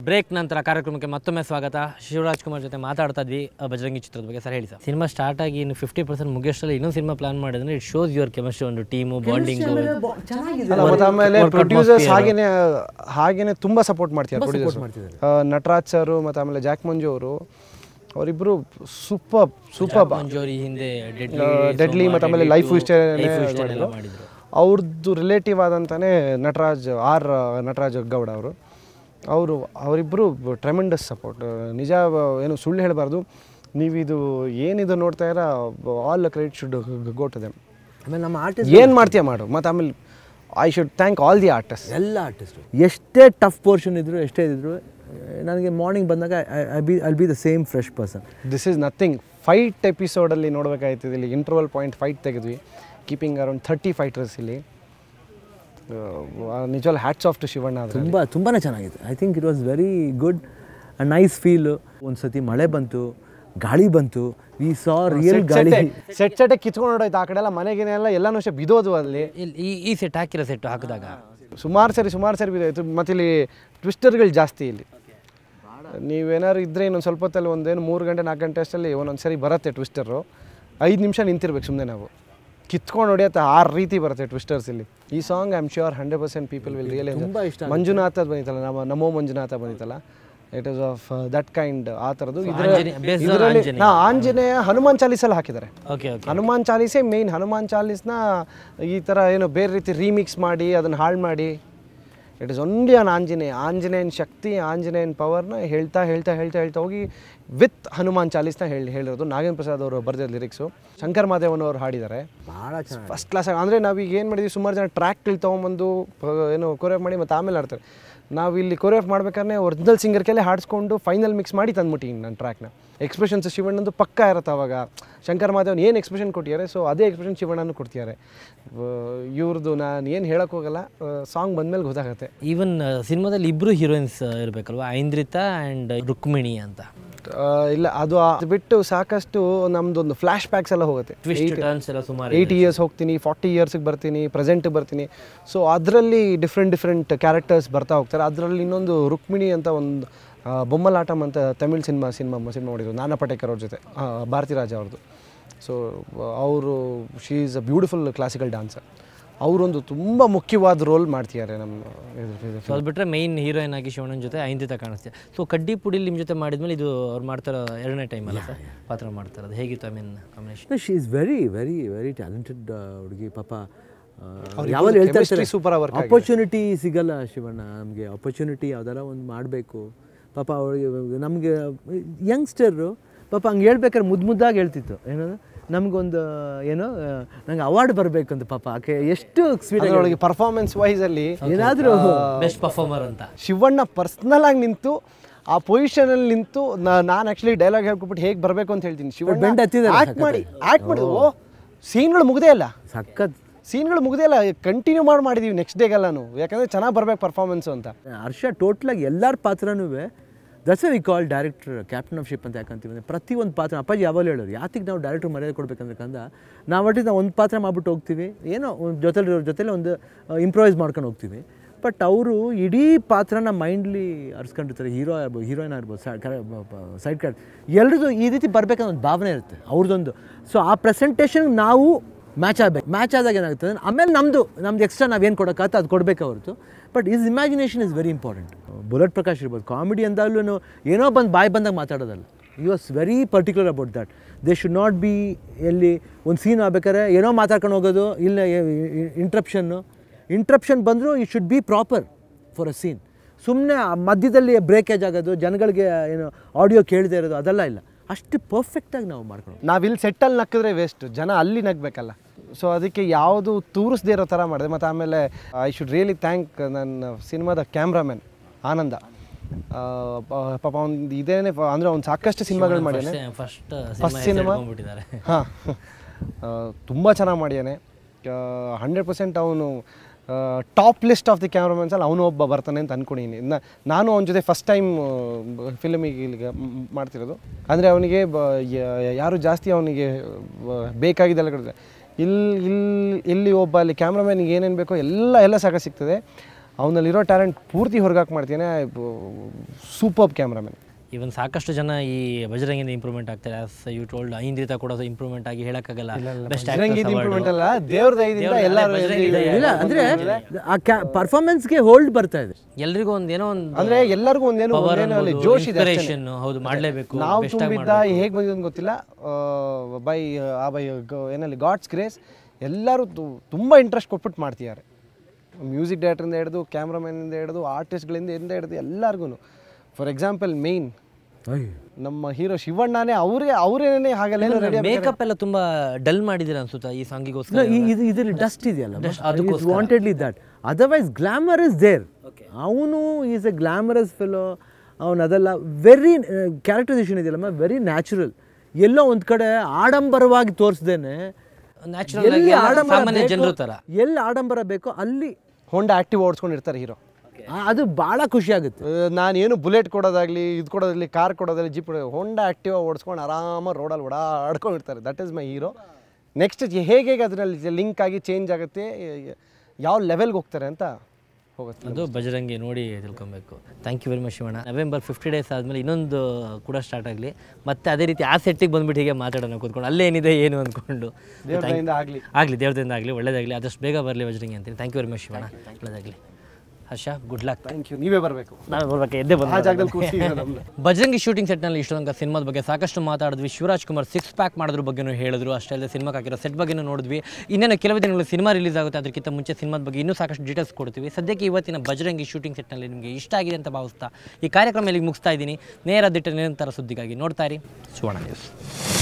Break ನಂತರ ಕಾರ್ಯಕ್ರಮಕ್ಕೆ ಮತ್ತೊಮ್ಮೆ ಸ್ವಾಗತ ಶಿವರಾಜ್ ಕುಮಾರ್ ಜೊತೆ ಮಾತಾಡ್ತಾ ಇದ್ವಿ ಆ, ಬಜರಂಗಿ ಚಿತ್ರದ ಬಗ್ಗೆ ಸರ್ ಹೇಳಿ ಸರ್ ಸಿನಿಮಾ ಸ್ಟಾರ್ಟ್ ಆಗಿ ಇನ್ನು ಫಿಫ್ಟಿ ಪರ್ಸೆಂಟ್ ಮುಗಿಯೋಷ್ಟರಲ್ಲಿ ಇನ್ನೊಂದು ಸಿನಿಮಾ ಪ್ಲಾನ್ ಮಾಡಿದ್ರೆ ಇಟ್ ಶೋಸ್ ಯುವರ್ ಕೆಮಿಸ್ಟ್ರಿ ಒಂದು ಟೀಮು ಬಾಂಡಿಂಗ್ ಅಲ್ಲ, ಮತ್ತೆ ಆಮೇಲೆ ಪ್ರೊಡ್ಯೂಸರ್ಸ್ ಹಾಗೇನೆ ಹಾಗೇನೆ ತುಂಬಾ ಸಪೋರ್ಟ್ ಮಾಡ್ತಿದ್ದಾರೆ ಪ್ರೊಡ್ಯೂಸರ್ಸ್ ನಟರಾಜ್ ಸರ್ ಮತ್ತೆ ಆಮೇಲೆ ಜಾಕ್ ಮಂಜು ಅವರು ಅವರಿಬ್ರು ಸೂಪರ್ ಸೂಪರ್ ಮಂಜೋರಿ ಹಿಂದೆ ಡೆಡ್ಲಿ ಮತ್ತೆ ಆಮೇಲೆ ಲೈಫ್ ಎಲ್ಲ ಮಾಡಿದ್ರು ಅವ್ರದ್ದು ರಿಲೇಟಿವ್ ಆದಂತಾನೆ ನಟರಾಜ್ ಆರ್ ನಟರಾಜ್ ಗೌಡ ಅವರು ಅವರು ಅವರಿಬ್ಬರು ಟ್ರೆಮೆಂಡಸ್ ಸಪೋರ್ಟ್ ನಿಜ ಏನು ಸುಳ್ಳು ಹೇಳಬಾರ್ದು ನೀವಿದು ಏನಿದು ನೋಡ್ತಾ ಇರ all credit should go to them ಆಮೇಲೆ ನಮ್ಮ ಆರ್ಟಿಸ್ಟ್ ಏನು ಮಾಡ್ತೀಯ ಮಾಡು ಮತ್ತು ಆಮೇಲೆ I should thank all the artist ಎಲ್ಲ ಆರ್ಟಿಸ್ಟು ಎಷ್ಟೇ ಟಫ್ ಪೋರ್ಷನ್ ಇದ್ರು ಎಷ್ಟೇ ಇದ್ರು ನನಗೆ ಮಾರ್ನಿಂಗ್ ಬಂದಾಗ I be I'll be the same fresh person this is nothing fight ಎಪಿಸೋಡಲ್ಲಿ ನೋಡಬೇಕಾಯ್ತದೆ ಇಲ್ಲಿ ಇಂಟರ್ವಲ್ ಪಾಯಿಂಟ್ ಫೈಟ್ ತೆಗೆದ್ವಿ ಕೀಪಿಂಗ್ ಅರೌಂಡ್ ಥರ್ಟಿ ಫೈಟರ್ಸ್ ಇಲ್ಲಿ ನಿಜವಾಗ್ ಹ್ಯಾಟ್ಸ್ ಆಫ್ ಟು ಶಿವಣ್ಣ ಆದರೆ ತುಂಬ ತುಂಬಾ ಚೆನ್ನಾಗಿದೆ I think it was very good a nice feel ಒಂದು ಸತಿ ಮಳೆ ಬಂತು ಗಾಳಿ ಬಂತು ವಿ ಸಾ ರಿಯಲ್ ಗಾಳಿ ಸೆಟ್ ಸೆಟ್ಟೆ ಕಿತ್ಕೊಂಡು ಹೊಡೋಯ್ತು ಆ ಕಡೆ ಎಲ್ಲ ಮನೆಗಿನ ಎಲ್ಲ ಎಲ್ಲನೂ ಅಷ್ಟೇ ಬಿದೋದು ಅಲ್ಲಿ ಇಲ್ಲಿ ಈ ಈ ಸೆಟ್ ಹಾಕಿರೋ ಸೆಟ್ ಹಾಕಿದಾಗ ಸುಮಾರು ಸರಿ ಸುಮಾರು ಸರಿ ಬಿದ್ದೋಯ್ತು ಮತ್ತು ಇಲ್ಲಿ ಟ್ವಿಸ್ಟರ್ಗಳು ಜಾಸ್ತಿ ಇಲ್ಲಿ ನೀವೇನಾದ್ರು ಇದ್ದರೆ ಇನ್ನೊಂದು ಸ್ವಲ್ಪ ಹೊತ್ತಲ್ಲಿ ಒಂದೇನು ಮೂರು ಗಂಟೆ ನಾಲ್ಕು ಗಂಟೆ ಅಷ್ಟರಲ್ಲಿ ಒಂದೊಂದು ಸರಿ ಬರುತ್ತೆ ಟ್ವಿಸ್ಟರು ಐದು ನಿಮಿಷ ನಿಂತಿರ್ಬೇಕು ಸುಮ್ಮನೆ ನಾವು ಕಿತ್ಕೊಂಡು ಹೊಡಿಯತ್ತೆ ಆ ರೀತಿ ಬರುತ್ತೆ ಟ್ವಿಸ್ಟರ್ಸ್ ಇಲ್ಲಿ ಈ song I am sure hundred percent people will real ತುಂಬ ಇಷ್ಟ ಮಂಜುನಾಥ ಬಂದಿತ್ತಲ್ಲ ನಮ್ಮ ನಮೋ ಮಂಜುನಾಥ ಬಂದಿತ್ತಲ್ಲ it is of that kind ಆ ಥರದ್ದು ಆಂಜನೇಯ- based on ಇದರಲ್ಲಿ ಆಂಜನೇಯ. ಹಾ ಆಂಜನೇಯ ಹನುಮಾನ್ ಚಾಲೀಸಲ್ಲಿ ಹಾಕಿದ್ದಾರೆ ಓಕೆ ಓಕೆ ಹನುಮಾನ್ ಚಾಲೀಸೇ ಮೇಯ್ನ್ ಹನುಮಾನ್ ಚಾಲೀಸ್ನ ಈ ಥರ ಏನು ಬೇರೆ ರೀತಿ ರೀಮಿಕ್ಸ್ ಮಾಡಿ ಅದನ್ನು ಹಾಳು ಮಾಡಿ it is only on Anjaneya ಆಂಜನೇಯನ ಶಕ್ತಿ ಆಂಜನೇಯನ ಪವರ್ನ ಹೇಳ್ತಾ ಹೇಳ್ತಾ ಹೇಳ್ತಾ ಹೇಳ್ತಾ ಹೋಗಿ ವಿತ್ ಹನುಮಾನ್ ಚಾಲೀಸ್ನ ಹೇಳಿ ಹೇಳಿರೋದು ನಾಗೇಂದ್ರ ಪ್ರಸಾದ್ ಅವರು ಬರೆದಿದ್ದ ಲಿರಿಕ್ಸು ಶಂಕರ್ ಮಾದೇವನ್ ಅವರು ಹಾಡಿದ್ದಾರೆ ಭಾಳ ಚೆನ್ನಾಗಿ ಫಸ್ಟ್ ಕ್ಲಾಸ್ ಅಂದರೆ ನಾವೀಗ ಏನು ಮಾಡಿದ್ವಿ ಸುಮಾರು ಜನ ಟ್ರ್ಯಾಕ್ಗಳು ತೊಗೊಂಬಂದು ಪ- ಏನು ಕೊರಿಯೋಫ್ ಮಾಡಿ ಮತ್ತು ಆಮೇಲೆ ಆಡ್ತಾರೆ ನಾವು ಇಲ್ಲಿ ಕೊರಿಯೋಫ್ ಮಾಡ್ಬೇಕಾದ್ರೆ ಒರಿಜಿನಲ್ ಸಿಂಗರ್ ಕೆಲೆ ಹಾಡಿಸ್ಕೊಂಡು ಫೈನಲ್ ಮಿಕ್ಸ್ ಮಾಡಿ ತಂದ್ಬಿಟ್ಟಿನಿ ನನ್ನ ಟ್ರ್ಯಾಕ್ನ ಎಕ್ಸ್ಪ್ರೆಷನ್ಸ್ ಶಿವಣ್ಣಂದು ಪಕ್ಕ ಇರುತ್ತೆ ಅವಾಗ ಶಂಕರ್ ಮಾದೇವನ್ ಏನು ಎಕ್ಸ್ಪ್ರೆಷನ್ ಕೊಟ್ಟಿದ್ದಾರೆ ಸೊ ಅದೇ ಎಕ್ಸ್ಪ್ರೆಷನ್ ಶಿವಣ್ಣನೂ ಕೊಡ್ತಿದ್ದಾರೆ ಇವ್ರದ್ದು ನಾನು ಏನು ಹೇಳೋಕ್ಕೆ ಹೋಗಲ್ಲ ಸಾಂಗ್ ಬಂದಮೇಲೆ ಗೊತ್ತಾಗುತ್ತೆ ಈವನ್ ಸಿನಿಮಾದಲ್ಲಿ ಇಬ್ರು ಹೀರೋಯಿನ್ಸ್ ಇರಬೇಕಲ್ವಾ ಐಂದ್ರಿತಾ ಆ್ಯಂಡ್ ರುಕ್ಮಿಣಿ ಅಂತ ಆ, ಇಲ್ಲ ಅದು ಅದು ಬಿಟ್ಟು ಸಾಕಷ್ಟು ನಮ್ಮದೊಂದು ಫ್ಲ್ಯಾಶ್ ಬ್ಯಾಕ್ಸ್ ಎಲ್ಲ ಹೋಗುತ್ತೆ ಟ್ವಿಸ್ಟ್ ಟರ್ನ್ಸ್ ಎಲ್ಲ ಸುಮಾರು ಏಯ್ಟಿ ಇಯರ್ಸ್ ಹೋಗ್ತೀನಿ ಫಾರ್ಟಿ ಇಯರ್ಸ್ಗೆ ಬರ್ತೀನಿ ಪ್ರೆಸೆಂಟಿಗೆ ಬರ್ತೀನಿ ಸೊ ಅದರಲ್ಲಿ ಡಿಫ್ರೆಂಟ್ ಡಿಫ್ರೆಂಟ್ ಕ್ಯಾರೆಕ್ಟರ್ಸ್ ಬರ್ತಾ ಹೋಗ್ತಾರೆ ಅದರಲ್ಲಿ ಇನ್ನೊಂದು ರುಕ್ಮಿಣಿ ಅಂತ ಒಂದು ಆ, ಬೊಮ್ಮಲಾಟಂ ಅಂತ ತಮಿಳ್ ಸಿನಿಮಾ ಸಿನಿಮಾ ಸಿನಿಮಾ ಮಾಡಿದ್ರು ನಾನಾ ಪಟೇಕರ್ ಅವ್ರ ಜೊತೆ ಆ, ಭಾರತಿ ರಾಜ ಅವ್ರದ್ದು ಸೊ ಅವರು she is a beautiful classical dancer ಅವರೊಂದು ತುಂಬ ಮುಖ್ಯವಾದ ರೋಲ್ ಮಾಡ್ತಿದ್ದಾರೆ ನಮ್ಮ ಇದು- ಇದು- ಸೊ ಅದು ಬಿಟ್ಟರೆ ಮೈನ್ ಹೀರೋಯಿನ್ ಆಗಿ ಶಿವಣ್ಣನ ಜೊತೆ ಐಂದ್ರಿತಾ ಕಾಣಿಸ್ತೆ ಸೊ ಕಡ್ಡಿ ಪುಡಿಲಿ ನಿಮ್ಮ ಜೊತೆ ಮಾಡಿದ್ಮೇಲೆ ಇದು ಅವ್ರು ಮಾಡ್ತಾರೋ ಎರಡನೇ ಟೈಮ್ ಅಲ್ಲ ಸರ್ ಪಾತ್ರ ಮಾಡ್ತಾರೆ ಅದು ಹೇಗಿತ್ತು I mean combination she is very very very talented ಹುಡುಗಿ ಪಾಪ ಯಾವಾಗ ಹೇಳ್ತಾ chemistry ಇರ್ತಾರೆ super ಆಗಿ work ಆಗಿದೆ. ಅಪರ್ಚುನಿಟಿ ಸಿಗಲ್ಲ ಶಿವಣ್ಣ ನಮಗೆ ಅಪರ್ಚುನಿಟಿ ಯಾವ್ದಾರ ಒಂದು ಮಾಡಬೇಕು ಪಾಪ ಅವಳಿಗೆ ನಮಗೆ ಯಂಗ್ಸ್ಟರು ಪಾಪ ಹಂಗೆ ಹೇಳ್ಬೇಕಾದ್ರೆ ಮುದ್ದು ಮುದ್ದಾಗಿ ಹೇಳ್ತಿತ್ತು ಏನದು ನಮಗೊಂದು ಏನೋ ನಂಗೆ ಅವಾರ್ಡ್ ಬರಬೇಕು ಅಂತ ಪಾಪ ಆಕೆ ಎಷ್ಟು ಸ್ವೀಟ್ ಅದರೊಳಗೆ ಪರ್ಫಾರ್ಮೆನ್ಸ್ ವೈಸಲ್ಲಿ ಏನಾದರೂ ಬೆಸ್ಟ್ ಪರ್ಫಾರ್ಮರ್ ಅಂತ ಶಿವಣ್ಣ ಪರ್ಸ್ನಲ್ ಆಗಿ ನಿಂತು ಆ ಪೊಸಿಷನಲ್ಲಿ ನಿಂತು ನಾನು ಆ್ಯಕ್ಚುಲಿ ಡೈಲಾಗ್ ಹೇಳ್ಕೊಬಿಟ್ಟು ಹೇಗೆ ಬರಬೇಕು ಅಂತ ಹೇಳ್ತೀನಿ ಶಿವಣ್ಣ ಬೆಂಡ್ ಹತ್ತಿದ್ದಾರೆ ಆ್ಯಕ್ಟ್ ಮಾಡಿ ಆ್ಯಕ್ಟ್ ಮಾಡಿ ಓ ಸೀನ್ಗಳು ಮುಗ್ದೇ ಇಲ್ಲ ಸಖತ್ ಸೀನ್ಗಳು ಮುಗ್ದೇ ಇಲ್ಲ ಕಂಟಿನ್ಯೂ ಮಾಡಿ ಮಾಡಿದೀವಿ ನೆಕ್ಸ್ಟ್ ಡೇಗೆಲ್ಲನು ಯಾಕಂದರೆ ಚೆನ್ನಾಗಿ ಬರ್ಬೇಕು ಪರ್ಫಾರ್ಮೆನ್ಸು ಅಂತ ಹರ್ಷ ಟೋಟ್ಲಾಗಿ ಎಲ್ಲರ ಪಾತ್ರನೂ that's we call director captain of ship ಅಂತ ಯಾಕಂತೀವಿ ಅಂದರೆ ಪ್ರತಿಯೊಂದು ಪಾತ್ರ ಅಪ್ಪಾಜಿ ಯಾವಾಗಲೂ ಹೇಳೋರು ಯಾತಿಗೆ ನಾವು ಡೈರೆಕ್ಟರ್ ಮರ್ಯಾದೆ ಕೊಡ್ಬೇಕಂದ್ರಕಂದ ನಾವು ಒಟ್ಟಿಗೆ ನಾವು ಒಂದು ಪಾತ್ರ ಮಾಡ್ಬಿಟ್ಟು ಹೋಗ್ತೀವಿ ಏನೋ ಒಂದು ಜೊತೆಲಿ ಜೊತೆಲಿ ಒಂದು ಇಂಪ್ರೂವೈಸ್ ಮಾಡ್ಕೊಂಡು ಹೋಗ್ತೀವಿ ಬಟ್ ಅವರು ಇಡೀ ಪಾತ್ರನ ಮೈಂಡ್ಲಿ ಅರ್ಸ್ಕೊಂಡಿರ್ತಾರೆ ಹೀರೋ ಇರ್ಬೋದು ಹೀರೋಯಿನ್ ಆಗಿರ್ಬೋದು ಸೈಡ್ ಕ್ಯಾರೆಕ್ಟ್ ಎಲ್ರದ್ದು ಈ ರೀತಿ ಬರ್ಬೇಕನ್ನೋ ಒಂದು ಭಾವನೆ ಇರುತ್ತೆ ಅವ್ರದ್ದೊಂದು ಸೊ ಆ ಪ್ರೆಸೆಂಟೇಷನ್ ನಾವು ಮ್ಯಾಚ್ ಆಗಬೇಕು ಮ್ಯಾಚ್ ಆದಾಗ ಏನಾಗ್ತದೆ ಆಮೇಲೆ ನಮ್ಮದು ನಮ್ದು ಎಕ್ಸ್ಟ್ರಾ ನಾವೇನು ಕೊಡೋಕ್ಕಾಗತ್ತೆ ಅದು ಕೊಡಬೇಕು ಹೊರತು but is imagination is very important Bullet Prakash ಇರ್ಬೋದು ಕಾಮಿಡಿ ಅಂದಾಗಲೂ ಏನೋ ಬಂದು ಬಾಯಿ ಬಂದಾಗ ಮಾತಾಡೋದಲ್ಲ you was very particular about that they should not be ಎಲ್ಲಿ ಒಂದು ಸೀನ್ ಆಗ್ಬೇಕಾದ್ರೆ ಏನೋ ಮಾತಾಡ್ಕೊಂಡು ಹೋಗೋದು ಇಲ್ಲ ಇಂಟ್ರಪ್ಷನ್ನು ಇಂಟ್ರಪ್ಷನ್ ಬಂದರೂ it should be proper for a scene ಸುಮ್ಮನೆ ಮಧ್ಯದಲ್ಲಿ ಬ್ರೇಕೇಜ್ ಆಗೋದು ಜನಗಳಿಗೆ ಏನು ಆಡಿಯೋ ಕೇಳದೇ ಇರೋದು ಅದೆಲ್ಲ ಇಲ್ಲ ಅಷ್ಟು ಪರ್ಫೆಕ್ಟಾಗಿ ನಾವು ಮಾಡ್ಕೊಂಡು ನಾವಿಲ್ಲಿ ಸೆಟ್ಟಲ್ಲಿ ನಕ್ಕಿದ್ರೆ ವೇಸ್ಟ್ ಜನ ಅಲ್ಲಿ ನಗ್ಬೇಕಲ್ಲ ಸೊ ಅದಕ್ಕೆ ಯಾವುದು ತೂರಿಸ್ದೇ ಇರೋ ಥರ ಮಾಡಿದೆ ಮತ್ತು ಆಮೇಲೆ ಐ ಶುಡ್ ರಿಯಲಿ ಥ್ಯಾಂಕ್ ನನ್ನ ಸಿನಿಮಾದ ಕ್ಯಾಮ್ರಾಮನ್ ಆನಂದ ಆ, ಪ- ಪಾಪ ಅವ್ನು ಇದೇನೆ ಅಂದರೆ ಅವ್ನು ಸಾಕಷ್ಟು ಸಿನಿಮಾಗಳು ಮಾಡ್ಯಾನೆ ಫಸ್ಟ್ ಫಸ್ಟ್ ಸಿನಿಮಾ ಸಿನಿಮಾ ಬಿಟ್ಟಿದ್ದಾರೆ ಹಾಂ ತುಂಬ ಚೆನ್ನಾಗಿ ಮಾಡ್ಯಾನೆ ಹಂಡ್ರೆಡ್ ಪರ್ಸೆಂಟ್ ಅವನು ಟಾಪ್ ಲಿಸ್ಟ್ ಆಫ್ ದಿ ಕ್ಯಾಮ್ರಾಮನ್ಸಲ್ಲಿ ಅವನು ಒಬ್ಬ ಬರ್ತಾನೆ ಅಂತ ಅಂದ್ಕೊಂಡಿನಿ ನಾನು ಅವನ ಜೊತೆ ಫಸ್ಟ್ ಟೈಮ್ ಫಿಲ್ಮಿಗೆ ಇಲ್ಲಿಗೆ ಮ್- ಮಾಡ್ತಿರೋದು ಅಂದರೆ ಅವನಿಗೆ ಬ- ಯ- ಯಾರು ಜಾಸ್ತಿ ಅವನಿಗೆ ಬೇಕಾಗಿದ್ದೆಲ್ಲ ಕೊಡ್ತಾರೆ ಇಲ್ಲಿ ಇಲ್ಲಿ ಇಲ್ಲಿ ಒಬ್ಬ ಅಲ್ಲಿ ಕ್ಯಾಮ್ರಾಮನ್ಗೆ ಏನೇನು ಬೇಕೋ ಎಲ್ಲ ಎಲ್ಲ ಸಾಕ ಸಿಗ್ತದೆ ಅವನಲ್ಲಿರೋ ಟ್ಯಾಲೆಂಟ್ ಪೂರ್ತಿ ಹೊರಗಾಕ್ ಮಾಡ್ತಾನೆ ಸೂಪರ್ ಕ್ಯಾಮ್ರಾಮನ್ ಇವನ್ ಸಾಕಷ್ಟು ಜನ ಈ ಬಜರಂಗಿಂದ ಇಂಪ್ರೂವ್ಮೆಂಟ್ ಆಗ್ತಾರೆ ಆಸ್ ಯು ಟೋಲ್ಡ್ ಐಂದ್ರಿತ ಕೂಡ ಇಂಪ್ರೂವ್ಮೆಂಟ್ ಆಗಿ ಹೇಳಕ್ಕಾಗಲ್ಲ ಬೆಸ್ಟ್ ಇಂಪ್ರೂವ್ಮೆಂಟ್ ಅಲ್ಲ ದೇವ್ರ ದಯದಿಂದ ಎಲ್ಲರೂ ಇಲ್ಲ ಅಂದರೆ ಆ ಕ್ಯಾ ಪರ್ಫಾರ್ಮೆನ್ಸ್ಗೆ ಹೋಲ್ಡ್ ಬರ್ತಾ ಇದೆ ಎಲ್ರಿಗೂ ಒಂದ್ ಏನೋ ಒಂದು ಅಂದ್ರೆ ಎಲ್ಲರಿಗೂ ಒಂದೇನು ಒಂದೇನೋ ಅಲ್ಲಿ ಜೋಶ್ ಇದೆ ಅಷ್ಟೇನೆ. ಇನ್ಸ್ಪಿರೇಷನ್ ಹೌದು ಮಾಡ್ಲೇಬೇಕು ನಾವು best ಆಗಿ ತುಂಬಿದ್ದ ಹೇಗೆ ಬಂದಿದ್ದು ಅಂತ ಗೊತ್ತಿಲ್ಲ ಬೈ ಆ ಬೈ ಏನಲ್ಲಿ ಗಾಡ್ಸ್ ಗ್ರೇಸ್ ಎಲ್ಲರೂ ತು- ತುಂಬ ಇಂಟ್ರೆಸ್ಟ್ ಕೊಟ್ಬಿಟ್ಟು ಮಾಡ್ತಿದ್ದಾರೆ ಮ್ಯೂಸಿಕ್ ಡೈರೆಕ್ಟ್ರಿಂದ ಹಿಡಿದು ಕ್ಯಾಮ್ರಾಮನ್ನಿಂದ ಹಿಡಿದು ಆರ್ಟಿಸ್ಟ್ಗಳಿಂದ ಇಂದ ಹಿಡಿದು ಎಲ್ಲರಿಗೂ ಫಾರ್ ಎಕ್ಸಾಂಪಲ್ ಮೇಯ್ನ್ ನಮ್ಮ ಹೀರೋ ಶಿವಣ್ಣನೇ ಅವರೇ ಅವರೇನೇ ಹಾಗೆಲ್ಲ ರೆಡಿ ಮೇಕಪ್ ಎಲ್ಲ ತುಂಬಾ ಡಲ್ ಮಾಡಿದಿರ ಅನ್ಸುತ್ತಾ ಈ ಸಾಂಗಿಗೋಸ್ಕರ No, ಈ- ಇದು ಇದರಲ್ಲಿ ಡಸ್ಟ್ ಇದೆಯಲ್ಲ wantedly that otherwise glamour is there ಅವನು ಈಸ್ ಎ ಗ್ಲಾಮರಸ್ ಫಿಲೋ ಅವನು ಅದೆಲ್ಲ ವೆರಿ ಕ್ಯಾರೆಕ್ಟರೈಸೇಷನ್ ಇದೆಯಲ್ಲಮ್ಮ ವೆರಿ ನ್ಯಾಚುರಲ್ ಎಲ್ಲೋ ಒಂದು ಕಡೆ ಆಡಂಬರವಾಗಿ ತೋರಿಸ್ದೇನೆ ನ್ಯಾಚುರಲ್ ಆಗಿ ಎಲ್ಲಿ ಎಲ್ಲ ಆಡಂಬರ ಸಾಮಾನ್ಯ ಬೇಕೋ- ಜನರು ತರ ಎಲ್ಲಿ ಆಡಂಬರ ಬೇಕೋ ಅಲ್ಲಿ ಹೋಂಡಾ ಆಕ್ಟಿವ್ ಓಡಿಸ್ಕೊಂಡಿರ್ತಾರೆ ಹೀರೋ ಆ- ಅದು ಭಾಳ ಖುಷಿ ಆಗುತ್ತೆ ನಾನೇನು ಬುಲೆಟ್ ಕೊಡೋದಾಗ್ಲಿ ಇದು ಕೊಡೋದಾಗಲಿ ಕಾರ್ ಕೊಡೋದಾಗಲಿ ಜೀಪ್ ಹೋಂಡಾ ಆಕ್ಟಿವ್ ಓಡಿಸ್ಕೊಂಡು ಆರಾಮಾಗಿ ರೋಡಲ್ಲಿ ಓಡಾಡ್ಕೊಂಡಿರ್ತಾರೆ that is my hero next ಹೇಗೆ ಹೇಗೆ ಅದರಲ್ಲಿ ಲಿಂಕ್ ಆಗಿ ಚೇಂಜ್ ಆಗುತ್ತೆ ಯಾವ ಲೆವೆಲ್ಗೆ ಹೋಗ್ತಾರೆ ಅಂತ ಹೋಗುತ್ತೆ ಅದು ಬಜರಂಗಿ ನೋಡಿ ತಿಳ್ಕೊಬೇಕು thank you very much Shivanna November fifty days ಆದಮೇಲೆ ಇನ್ನೊಂದು ಕೂಡ ಸ್ಟಾರ್ಟ್ ಆಗಲಿ ಮತ್ತೆ ಅದೇ ರೀತಿ ಆ ಸೆಟ್ಟಿಗೆ ಬಂದ್ಬಿಟ್ಟು ಹೀಗೆ ಮಾತಾಡೋಣ ಕೂತ್ಕೊಂಡು ಅಲ್ಲೇ ಏನಿದೆ ಏನು ಅಂದ್ಕೊಂಡು ದೇವ್ರದಿಂದ ಆಗಲಿ ಆಗಲಿ ದೇವ್ರದಿಂದ ಆಗಲಿ ಒಳ್ಳೇದಾಗಲಿ ಆದಷ್ಟು ಬೇಗ ಬರಲಿ ಬಜರಂಗಿ ಅಂತೀನಿ thank you very much Shivanna ಒಳ್ಳೇದಾಗಲಿ Harsha good luck thank you ನೀವೇ ಬರಬೇಕು ನಾನು ಬರ್ಬೇಕು ಎದ್ದೇ ಆ ಬಂದ ಜಾಗದಲ್ಲಿ ಕೂರಿಸಿ ನಮ್ಮನ್ನ ಬಜರಂಗಿ ಶೂಟಿಂಗ್ ಸೆಟ್ನಲ್ಲಿ ಇಷ್ಟು ತನಕ ಸಿನಿಮಾದ ಬಗ್ಗೆ ಸಾಕಷ್ಟು ಮಾತಾಡಿದ್ವಿ ಶಿವರಾಜ್ ಕುಮಾರ್ ಸಿಕ್ಸ್ ಪ್ಯಾಕ್ ಮಾಡೋದ್ರ ಬಗ್ಗೆನೂ ಹೇಳಿದ್ರು ಅಷ್ಟೇ ಅಲ್ಲದೆ ಸಿನಿಮಾಗೆ ಹಾಕಿರೋ ಸೆಟ್ ಬಗ್ಗೆನೂ ನೋಡಿದ್ವಿ ಇನ್ನೇನು ಕೆಲವು ದಿನಗಳು ಸಿನಿಮಾ ರಿಲೀಸ್ ಆಗುತ್ತೆ ಅದಕ್ಕಿಂತ ಮುಂಚೆ ಸಿನಿಮಾದ ಬಗ್ಗೆ ಇನ್ನೂ ಸಾಕಷ್ಟು ಡೀಟೇಲ್ಸ್ ಕೊಡ್ತೀವಿ ಸದ್ಯಕ್ಕೆ ಇವತ್ತಿನ ಬಜರಂಗಿ ಶೂಟಿಂಗ್ ಸೆಟ್ನಲ್ಲಿ ನಿಮಗೆ ಇಷ್ಟ ಆಗಿದೆ ಅಂತ ಭಾವಿಸ್ತಾ ಈ ಕಾರ್ಯಕ್ರಮ ಇಲ್ಲಿಗೆ ಮುಗಿಸ್ತಾ ಇದ್ದೀನಿ ನೇರ ದಿಟ್ಟ ನಿರಂತರ ಸುದ್ದಿಗಾಗಿ ನೋಡ್ತಾ ಇರಿ ಸುವರ್ಣ ನ್ಯೂಸ್